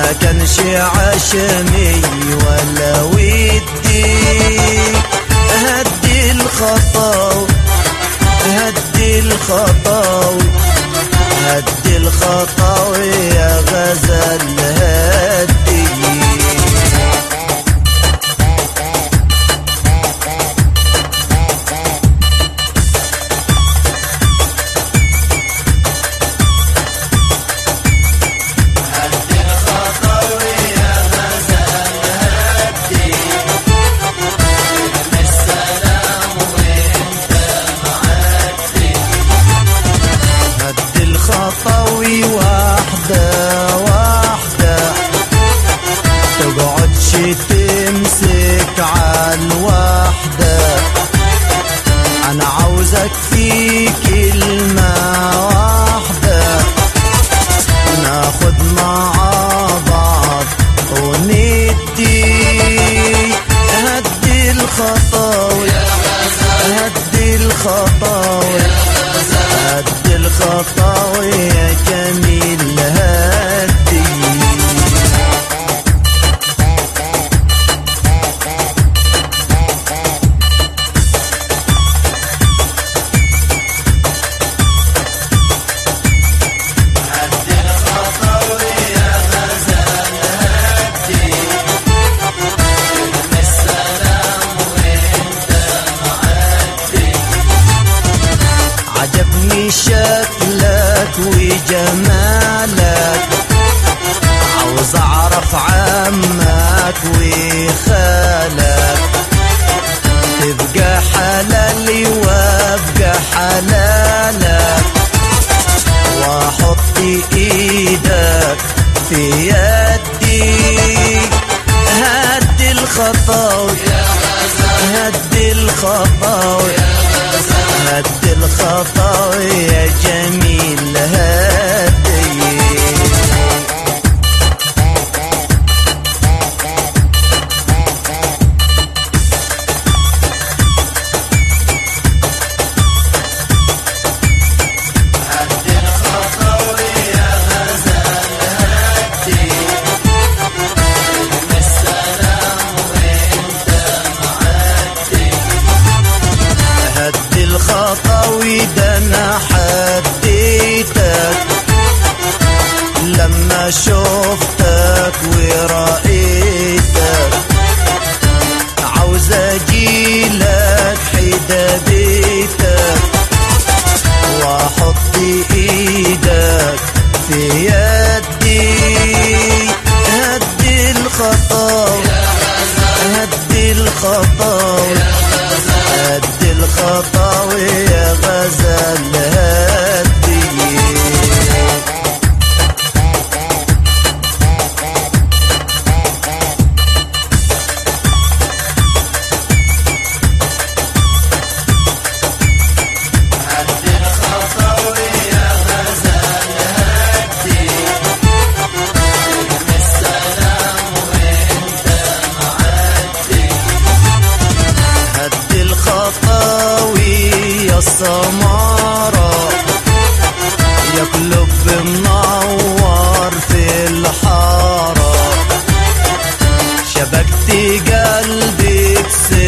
ما كانش عشمي ولا ودي هدي الخطاوي هدي الخطاوي هدي الخطاوي يا غزل هدي هد الخطاوي واحدة واحدة تقعدش تمسك عالواحدة أنا عاوزك في كلمة واحدة ناخد مع بعض وندي هدي الخطاوي هدي الخطاوي هدي الخطاوي يا جميل هدي عجبني شكلك وجمالك عاوز اعرف عمك وخالك تبقى حلالي وابقى حلالك واحط ايدك في يدي هدي الخطاوي هدي الخطاوي هدي الخطاوي يا جميل هدي هدي الخطاوي ده انا حديتك لما شفتك ورأيتك عاوز اجيلك حدا بيتك واحط ايدك في يدي هدي الخطاوي هدي الخطاوي هدي الخطاوي يا غزل هدي هدي الخطاوي يا السمارة يا قلب منور في الحارة شبكت قلبي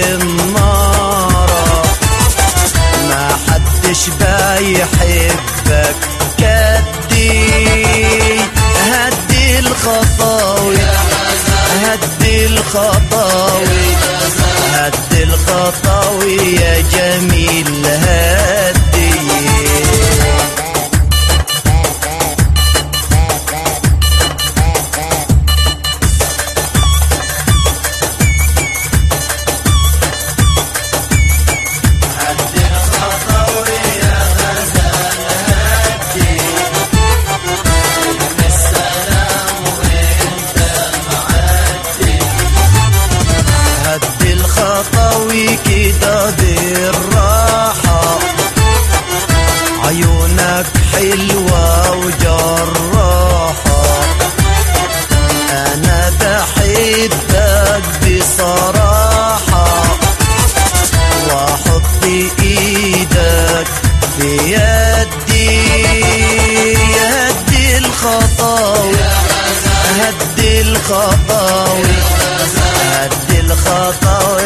بسنارة ما حدش بيحبك كدي هدي الخطاوي هدي الخطاوي هدي الخطاوي يا جميل هدي هدي الخطاوي كده بالراحة الخطاوي هدي الخطاوي